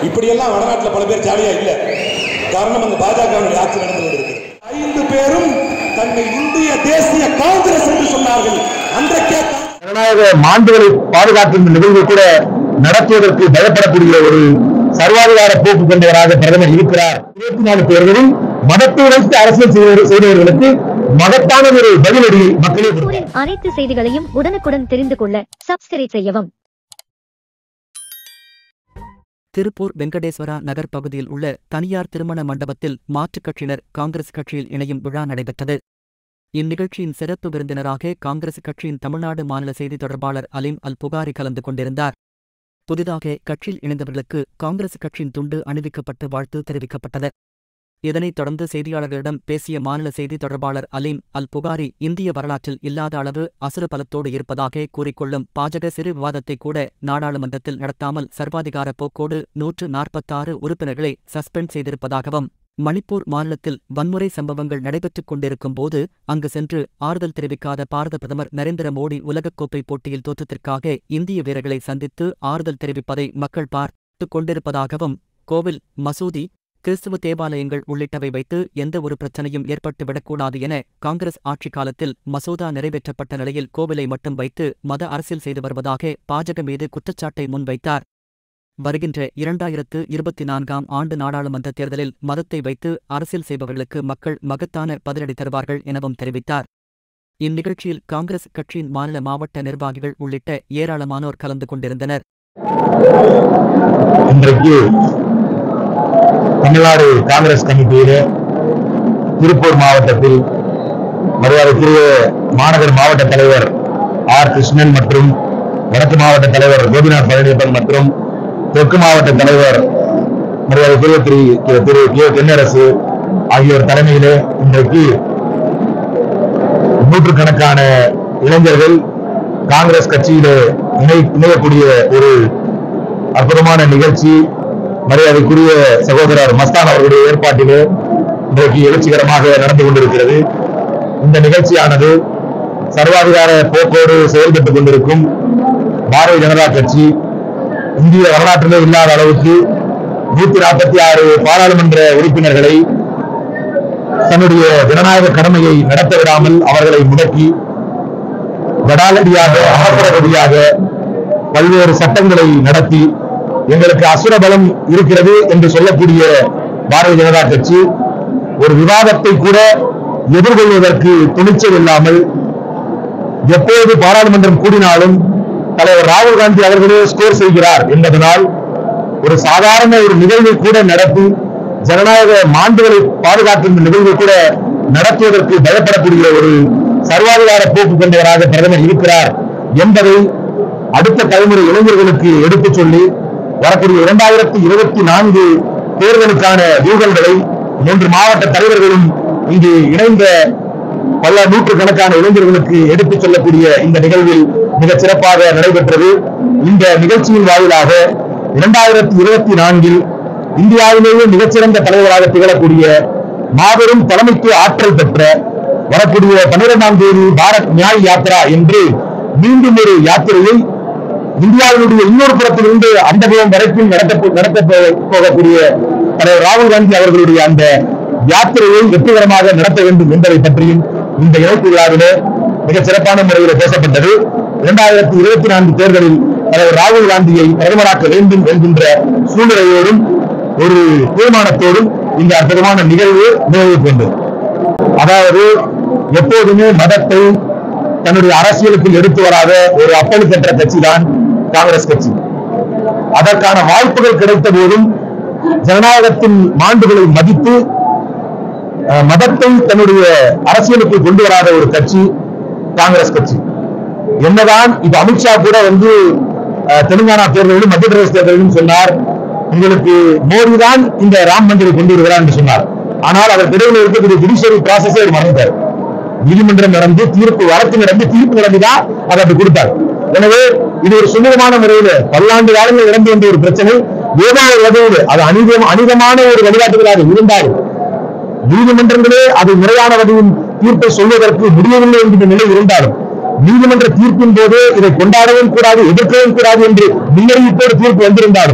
இப்படியெல்லாம் வடநாட்டில் பல பேர் ஜாலியா இல்ல காரணம் அங்க பாஜகவினுடைய ஆட்சி நடந்து கொண்டிருக்கிறது ஐந்து பேரும் தன்னை இந்திய தேசிய காங்கிரஸ் என்று சொன்னார்கள் அன்றைக்கே கா- ஜனநாயக மாண்புகளை பாதுகாக்கும் நிகழ்வு கூட நடத்துவதற்கு பயப்படக்கூடிய ஒரு சர்வாதிகார போக்கு கொண்டவராக பிரதமர் இருக்கிறார் இருபத்தி நாலு பேர்களில் மதத்தை வைத்து அரசியல் செய்தவர்- செய்தவர்களுக்கு மகத்தான ஒரு பதிலடி மக்களே கொடுத்தார். திருப்பூரின் அனைத்து செய்திகளையும் உடனுக்குடன் தெரிந்து கொள்ள சப்ஸ்கிரைப் செய்யவும் திருப்பூர் வெங்கடேஸ்வரா நகர் பகுதியில் உள்ள தனியார் திருமண மண்டபத்தில் மாற்றுக் கட்சியினர் காங்கிரஸ் கட்சியில் இணையும் விழா நடைபெற்றது இந்நிகழ்ச்சியின் சிறப்பு விருந்தினராக காங்கிரஸ் கட்சியின் தமிழ்நாடு மாநில செய்தி தொடர்பாளர் அலீம் அல் புகாரி கலந்து கொண்டிருந்தார் புதிதாக கட்சியில் இணைந்தவர்களுக்கு காங்கிரஸ் கட்சியின் துண்டு அணிவிக்கப்பட்டு வாழ்த்து தெரிவிக்கப்பட்டது இதனைத் தொடர்ந்து செய்தியாளர்களிடம் பேசிய மாநில செய்தி தொடர்பாளர் அலீம் அல் புகாரி இந்திய வரலாற்றில் இல்லாத அளவு அசுர பலத்தோடு இருப்பதாக கூறிக்கொள்ளும் பாஜக சிறு விவாதத்தை கூட நாடாளுமன்றத்தில் நடத்தாமல் சர்வாதிகார போக்கோடு நூற்று நாற்பத்தாறு உறுப்பினர்களை சஸ்பெண்ட் செய்திருப்பதாகவும் மணிப்பூர் மாநிலத்தில் வன்முறை சம்பவங்கள் நடைபெற்றுக் கொண்டிருக்கும் போது அங்கு சென்று ஆறுதல் தெரிவிக்காத பாரத பிரதமர் நரேந்திர மோடி உலகக்கோப்பை போட்டியில் தோற்றத்திற்காக இந்திய வீரர்களை சந்தித்து ஆறுதல் தெரிவிப்பதை மக்கள் பார்த்துக் கொண்டிருப்பதாகவும் கோவில் மசூதி கிறிஸ்துவ தேவாலயங்கள் உள்ளிட்டவை வைத்து எந்த ஒரு பிரச்சனையும் ஏற்பட்டுவிடக்கூடாது என காங்கிரஸ் ஆட்சிக் காலத்தில் மசோதா நிறைவேற்றப்பட்ட நிலையில் கோவிலை மட்டும் வைத்து மத அரசியல் செய்து வருவதாக பாஜக மீது குற்றச்சாட்டை முன்வைத்தார் வருகின்ற இரண்டாயிரத்து இருபத்தி நான்காம் ஆண்டு நாடாளுமன்ற தேர்தலில் மதத்தை வைத்து அரசியல் செய்பவர்களுக்கு மக்கள் மகத்தான பதிலடி தருவார்கள் எனவும் தெரிவித்தார் இந்நிகழ்ச்சியில் காங்கிரஸ் கட்சியின் மாநில மாவட்ட நிர்வாகிகள் உள்ளிட்ட ஏராளமானோர் கலந்து கொண்டிருந்தனர் இன்றைக்கு தமிழ்நாடு காங்கிரஸ் கமிட்டியிலே திருப்பூர் மாவட்டத்தில் மரியாதைக்குரிய மாநகர் மாவட்ட தலைவர் ஆர் கிருஷ்ணன் மற்றும் வடக்கு மாவட்ட தலைவர் கோபிநாத் பழனியப்பன் மற்றும் தெற்கு மாவட்ட தலைவர் மரியாதைக்குரிய திரு திரு கே தென்னரசு ஆகியோர் தலைமையிலே இன்றைக்கு நூற்றுக்கணக்கான இளைஞர்கள் காங்கிரஸ் கட்சியிலே இணை இணையக்கூடிய ஒரு அற்புதமான நிகழ்ச்சி மரியாதைக்குரிய சகோதரர் மஸ்தான் அவர்களுடைய ஏற்பாட்டிலே இன்றைக்கு எழுச்சிகரமாக நடந்து கொண்டிருக்கிறது இந்த நிகழ்ச்சியானது சர்வாதிகார போக்கோடு செயல்பட்டுக் கொண்டிருக்கும் பாரதிய ஜனதா கட்சி இந்திய வரலாற்றிலே இல்லாத அளவுக்கு நூத்தி நாற்பத்தி ஆறு பாராளுமன்ற உறுப்பினர்களை தன்னுடைய ஜனநாயக கடமையை நடத்த விடாமல் அவர்களை முடக்கி கடாலடியாக அவசரகதியாக பல்வேறு சட்டங்களை நடத்தி எங்களுக்கு அசுர பலம் இருக்கிறது என்று சொல்லக்கூடிய பாரதிய ஜனதா கட்சி ஒரு விவாதத்தை கூட எதிர்கொள்வதற்கு துணிச்சல் இல்லாமல் எப்போது பாராளுமன்றம் கூடினாலும் தலைவர் ராகுல் காந்தி அவர்களே ஸ்கோர் செய்கிறார் என்பதனால் ஒரு சாதாரண ஒரு நிகழ்வை கூட நடத்தி ஜனநாயக மாண்புகளை பாதுகாக்கும் நிகழ்வை கூட நடத்துவதற்கு பயப்படக்கூடிய ஒரு சர்வாதிகார போக்கு கொண்டவராக பிரதமர் இருக்கிறார் என்பதை அடுத்த தலைமுறை இளைஞர்களுக்கு எடுத்துச் சொல்லி வரக்கூடிய இரண்டாயிரத்தி இருபத்தி நான்கு தேர்தலுக்கான வியூகங்களை மூன்று மாவட்ட தலைவர்களும் இங்கு இணைந்த பல நூற்றுக்கணக்கான இளைஞர்களுக்கு எடுத்துச் சொல்லக்கூடிய இந்த நிகழ்வில் மிகச் சிறப்பாக நடைபெற்றது இந்த நிகழ்ச்சியின் வாயிலாக இரண்டாயிரத்தி இருபத்தி நான்கில் இந்தியாவிலேயே மிகச்சிறந்த தலைவராக திகழக்கூடிய மாபெரும் தலைமைத்துவ ஆற்றல் பெற்ற வரக்கூடிய பன்னிரெண்டாம் தேதி பாரத் நியாய் யாத்ரா என்று மீண்டும் ஒரு யாத்திரையை இந்தியாவினுடைய இன்னொரு புறத்திலிருந்து அண்டபுரம் வரைக்கும் நடத்த நடத்த போ- போகக்கூடிய தலைவர் ராகுல் காந்தி அவர்களுடைய அந்த யாத்திரையை வெற்றிகரமாக நடத்த வேண்டும் என்பதை பற்றியும் இந்த இணைப்பு விழாவிலே மிக சிறப்பான முறையில் பேசப்பட்டது இரண்டாயிரத்தி இருபத்தி நான்கு தேர்தலில் தலைவர் ராகுல் காந்தியை பிரதமராக்க வேண்டும் என்கின்ற சூழ்நிலையோடும் ஒரு தீர்மானத்தோடும் இந்த அற்புதமான நிகழ்வு நிறைவுக்கு வந்தது அதாவது எப்போதுமே மதத்தை தன்னுடைய அரசியலுக்குள் எடுத்து வராத ஒரு அப்பழுக்கற்ற கட்சி தான் காங்கிரஸ் கட்சி அதற்கான வாய்ப்புகள் கிடைத்த போதும் ஜனநாயகத்தின் மாண்புகளை மதித்து அஹ், மதத்தை தன்னுடைய அரசியலுக்குள் கொண்டு வராத ஒரு கட்சி காங்கிரஸ் கட்சி என்னதான் இப்ப அமித்ஷா கூட வந்து அஹ், தெலுங்கானா தேர்தலிலும் மத்திய பிரதேச தேர்தலிலும் சொன்னார் உங்களுக்கு மோடி தான் இந்த ராம் மந்திரை கொண்டு வருகிறார் என்று சொன்னார் ஆனால் அதற்கு இடையில இருக்கக்கூடிய ஜுடிஷியரி ப்ராசஸே அவர் மறந்தார் நீதிமன்றம் நடந்து தீர்ப்பு வழக்கு நடந்து தீர்ப்பு நடந்துதான் அதை அப்படி கொடுத்தார் எனவே இது ஒரு சுமூகமான முறையில பல்லாண்டு காலங்கள் நடந்து வந்த ஒரு பிரச்சனை ஏதோ ஒரு வகையில் அது அநீதம் அநீதமான ஒரு வழிகாட்டுதலாக இருந்தாலும் நீதிமன்றங்களே அது முறையான வகையில் தீர்ப்பை சொல்வதற்கு முடியவில்லை என்கிற நிலை இருந்தாலும் நீதிமன்ற தீர்ப்பின் போது இதை கொண்டாடவும் கூடாது எதிர்க்கவும் கூடாது என்று முன்னறிவிப்போடு தீர்ப்பு வந்திருந்தாலும்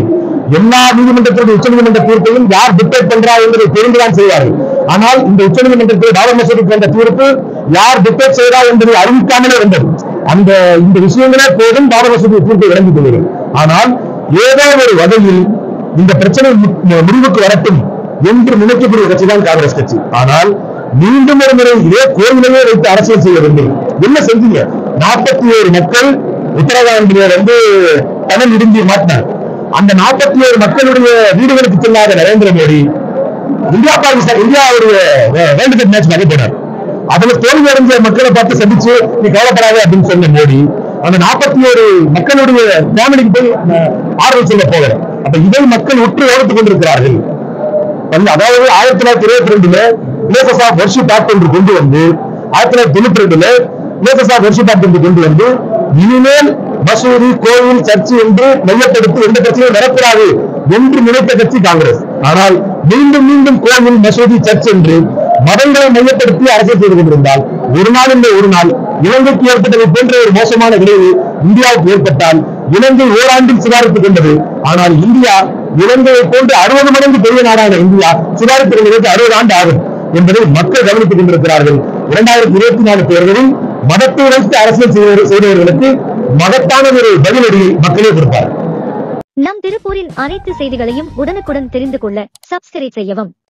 எல்லா நீதிமன்றத்தினுடைய உச்சநீதிமன்ற தீர்ப்பையும் யார் டிக்டேட் பண்றா என்பதை தெரிந்துதான் செய்வார்கள் ஆனால் இந்த உச்சநீதிமன்றத்தில் பாபர் மசூதிக்கு வந்த தீர்ப்பு யார் டிக்டேட் செய்கிறா என்பதை அறிவிக்காமலே வந்தது அந்த இந்த விஷயங்களே போதும் பாபர் மசூதி தீர்ப்பை விளங்கிக் கொள்கிறது ஆனால் ஏதோ ஒரு வகையில் இந்த பிரச்சனை மு- முடிவுக்கு வரட்டும் என்று நினைக்கக்கூடிய கட்சி தான் காங்கிரஸ் கட்சி ஆனால் மீண்டும் ஒரு முறை இதே கோயிலையே வைத்து அரசியல் செய்ய வேண்டும் என்ன செஞ்சீங்க நாற்பத்தி ஏழு மக்கள் உத்தரகாண்டில வந்து தனல் இடிஞ்சி மாட்டினார் அந்த நாற்பத்தி ஏழு மக்களுடைய வீடுகளுக்கு செல்லாத நரேந்திர மோடி இந்தியா பாகிஸ்தான் இந்தியாவுடைய வேர்ல்டு கப் மேட்ச் நகை போனார் அதுல தோல்வி அடைஞ்ச மக்களை பார்த்து சந்திச்சு நீ கவலைப்படாத அப்படின்னு சொன்ன மோடி அந்த நாற்பத்தி ஏழு மக்களுடைய ஃபேமிலிக்கு போய் அஹ், ஆறுதல் சொல்ல போகல அப்ப இதை மக்கள் உற்று கவனித்துக் கொண்டிருக்கிறார்கள் வந்து அதாவது ஆயிரத்தி தொள்ளாயிரத்தி இருபத்தி ரெண்டுல பிளேசஸ் ஆஃப் வர்ஷிப் ஆக்ட் ஒன்று கொண்டு வந்து ஆயிரத்தி தொள்ளாயிரத்தி தொண்ணூத்தி ரெண்டுல பிளேசஸ் ஆஃப் வர்ஷிப் ஆக்ட் ஒன்று கொண்டு வந்து இனிமேல் மசூதி கோவில் சர்ச்சு என்று மையப்படுத்தி எந்த பிரச்சனையும் நடக்கிறாது என்று நினைத்த கட்சி காங்கிரஸ் ஆனால் மீண்டும் மீண்டும் கோவில் மசூதி சர்ச் என்று மதங்களை மையப்படுத்தி அரசியல் செய்து கொண்டிருந்தால் ஒரு நாள் இந்த ஒரு நாள் இலங்கைக்கு ஏற்பட்டதை போன்ற ஒரு மோசமான விளைவு இந்தியாவுக்கு ஏற்பட்டால் இலங்கை ஓராண்டில் சுதாரித்துக் கொண்டது ஆனால் இந்தியா இலங்கையை போன்று அறுபது மடங்கு பெரிய நாடான இந்தியா சுதாரித்துக் கொள்வதற்கு அறுபது ஆண்டு ஆகும் என்பதை மக்கள் கவனித்துக் கொண்டிருக்கிறார்கள் இரண்டாயிரத்தி இருபத்தி நாலு தேர்தலில் மதத்தை வைத்து அரசியல் செய்தவர்- செய்தவர்களுக்கு மகத்தான ஒரு பதிலடியை மக்களே கொடுப்பார்கள் நம் திருப்பூரின் அனைத்து செய்திகளையும் உடனுக்குடன் தெரிந்து கொள்ள சப்ஸ்கிரைப் செய்யவும்